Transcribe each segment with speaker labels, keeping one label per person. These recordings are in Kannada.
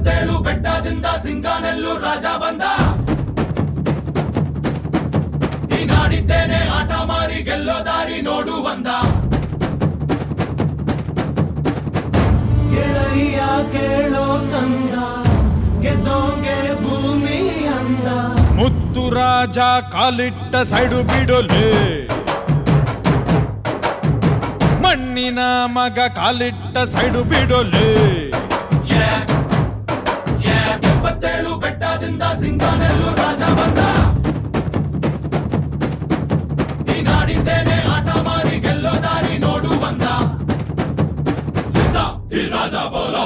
Speaker 1: ಎಪ್ಪತ್ತೇಳು ಬೆಟ್ಟದಿಂದ ಸಿಂಗಾನೆಲ್ಲು ರಾಜ ಬಂದ ನೀನಾಡಿದ್ದೇನೆ ಆಟ ಮಾರಿ ಗೆಲ್ಲೋ ದಾರಿ ನೋಡು ಬಂದ ಗೆಳೆಯ ಕೇಳೋ ಕಂದ ಗೆದ್ದೋಂಗೆ ಭೂಮಿ ಅಂದ
Speaker 2: ಮುತ್ತು ರಾಜ ಕಾಲಿಟ್ಟ ಸೈಡು ಬಿಡೋಲೆ ಮಣ್ಣಿನ ಮಗ ಕಾಲಿಟ್ಟ ಸೈಡು ಬಿಡೋಲೆ
Speaker 1: ಎಪ್ಪತ್ತೇಳು ಬೆಟ್ಟದಿಂದ ಸಿಂಗಾನೆಲ್ಲು ರಾಜ ಬಂದ ನೀನಾಡಿದ್ದೇನೆ ಆಟ ಮಾರಿ ಗೆಲ್ಲೋ ದಾರಿ ನೋಡು ಬಂದ ಸಿದ್ಧ ಈ ರಾಜ ಬೋಲೋ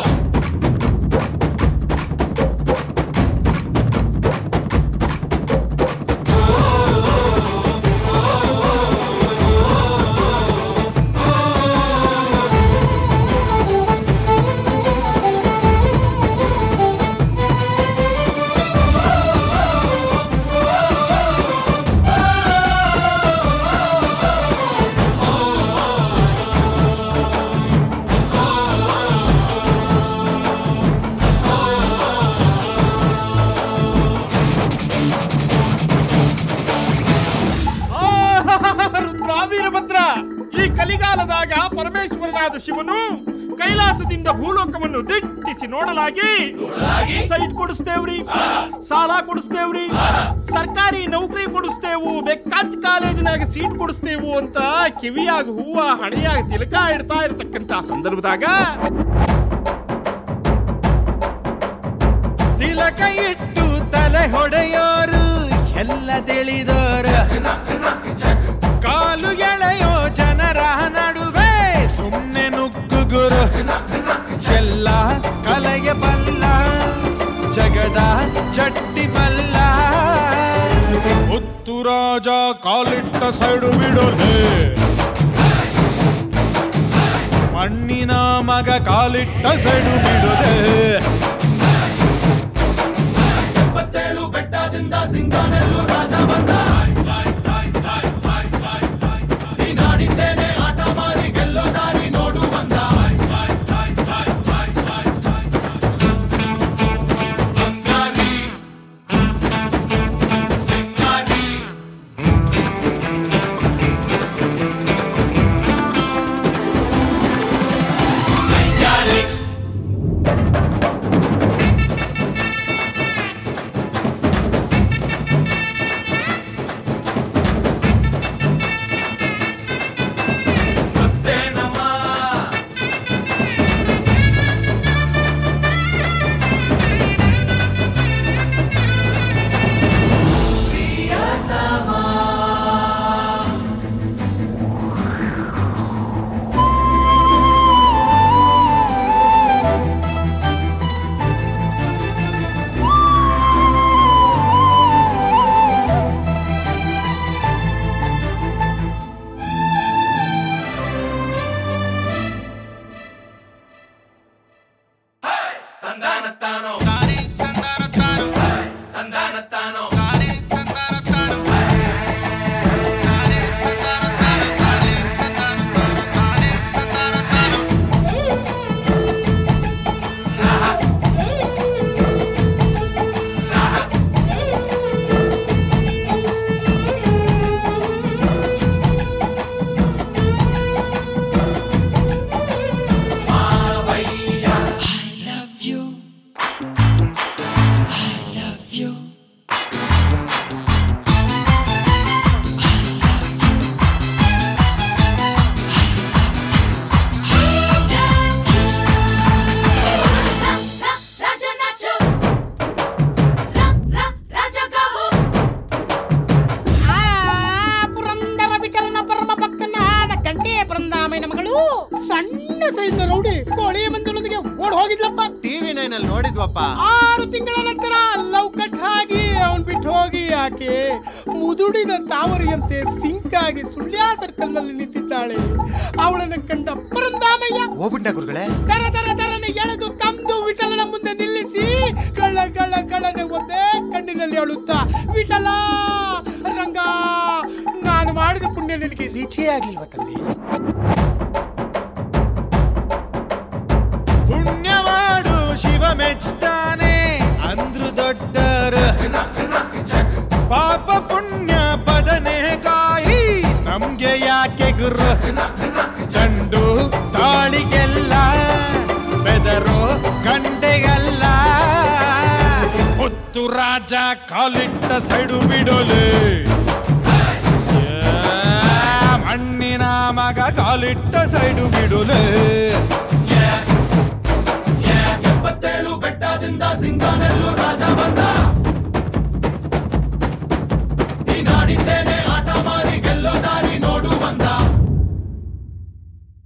Speaker 3: ರುದ್ರಾವೀರಭದ್ರ ಈ ಕಲಿಗಾಲದಾಗ ಪರಮೇಶ್ವರನಾದ ಶಿವನು ಕೈಲಾಸದಿಂದ ಭೂಲೋಕವನ್ನು ದಿಟ್ಟಿಸಿ ನೋಡಲಾಗಿ ಸೈಟ್ ಕೊಡಿಸ್ತೇವ್ರಿ ಸಾಲ ಕೊಡಿಸ್ತೇವ್ರಿ ಸರ್ಕಾರಿ ನೌಕರಿ ಕೊಡಿಸ್ತೇವು ಬೇಕಾದ ಕಾಲೇಜಿನಾಗ ಸೀಟ್ ಕೊಡಿಸ್ತೇವು ಅಂತ ಕಿವಿಯಾಗ ಹೂವ ಹಣೆಯಾಗ ತಿಲಕ ಇಡ್ತಾ ಇರತಕ್ಕಂತ ಸಂದರ್ಭದಾಗ
Speaker 2: ತಿಲಕ ಇಟ್ಟು ತಲೆ ಹೊಡೆಯೋರು ಎಲ್ಲ ತಿಳಿದೋರು ಕಾಲು ಎಳೆಯೋ ಜನರ ನಡುವೆ ಸುಮ್ಮನೆ ನುಗ್ಗುಗುರು ಎಲ್ಲ ಕಲೆಗೆ ಬಲ್ಲ ಜಗದ ಚಟ್ಟಿ ಮಲ್ಲ ಮುತ್ತು ರಾಜ ಕಾಲಿಟ್ಟ ಸೈಡು ಬಿಡೋಲೆ ಮಣ್ಣಿನ ಮಗ ಕಾಲಿಟ್ಟ ಸೈಡು ಬಿಡೋಲೆ
Speaker 1: ಎಪ್ಪತ್ತೇಳು ಬೆಟ್ಟದಿಂದ ಸಿಂಗಾನೆಲ್ಲು ರಾಜ ಬಂದ ನೀನಾಡಿದ್ದೇನೆ ಆಟ ಮಾರಿ ಗೆಲ್ಲೋ ದಾರಿ ನೋಡು ಬಂದ ತಂದಾನತ್ತಾನೋ ತಂದಾನತ್ತಾನೋ
Speaker 4: Raja Nacho. Ra, ra, Raja Gaho.
Speaker 5: ಆ ಪುರಂದರ ವಿಠಲನ ಪರಮ ಭಕ್ತನಾದ ಗಂಟೆ ಬೃಂದಾಮಯ್ಯನ ಮಗಳು ಸಣ್ಣ ಸೈಜ್ನ ರೌಡಿ ಕೋಳಿ ಮಂದಿರೊಂದಿಗೆ ಓಡ್ ಹೋಗಿದ್ಲಪ್ಪ
Speaker 6: ಟಿವಿ ನೈನ್ ಅಲ್ಲಿ ನೋಡಿದ್ವಪ್ಪ
Speaker 5: ಆರು ತಿಂಗಳ ನಂತರ ಲವ್ ಕಟ್ ಆಗಿ ಅವನ್ ಬಿಟ್ಟು ಹೋಗಿ ಆಕೆ ಮುದುಡಿದ ತಾವರಿಯಂತೆ ಸಿಂಕ್ ಆಗಿ ಸುಳ್ಯ ಸರ್ಕಲ್ ನಲ್ಲಿ ನಿಂತಿದ್ದಾಳೆ ಅವಳನ್ನು ಕಂಡ ಪರಂದಾಮಯ್ಯ
Speaker 6: ಹೋಗ್ಬಿಟ್ಟ ಗುರುಗಳೇ
Speaker 5: ದರ ದರ ದರನೆ ಎಳೆದು ತಂದು ವಿಠಲನ ಮುಂದೆ ನಿಲ್ಲಿಸಿ ಗಳ ಗಳ ಗಳನೆ ಒಂದೇ ಕಣ್ಣಿನಲ್ಲಿ ಅಳುತ್ತಾ ವಿಠಲ ರಂಗ ನಾನು ಮಾಡಿದ ಪುಣ್ಯ ನಿನಗೆ ರುಚಿಯೇ ಆಗ್ಲಿಲ್ವ ತಂದೆ
Speaker 2: ಪುಣ್ಯವಾಡು ಶಿವ ಮೆಚ್ತಾನ ಪಾಪ ಪುಣ್ಯ ಬದನೆಕಾಯಿ ನಮ್ಗೆ ಯಾಕೆ ಗುರು ಚಂಡು ತಾಳಿಗೆಲ್ಲ ಬೆದರೋ ಗಂಟೆಗಲ್ಲ ಹೊತ್ತು ರಾಜ ಕಾಲಿಟ್ಟ ಸೈಡು ಬಿಡೋಲೆ ಯಾ, ಮಣ್ಣಿನ ಮಗ ಕಾಲಿಟ್ಟ ಸೈಡು ಬಿಡೋಲೆ
Speaker 1: ಎಪ್ಪತ್ತೇಳು ಬೆಟ್ಟದಿಂದ ಸಿಂಗಾನೆಲ್ಲೂ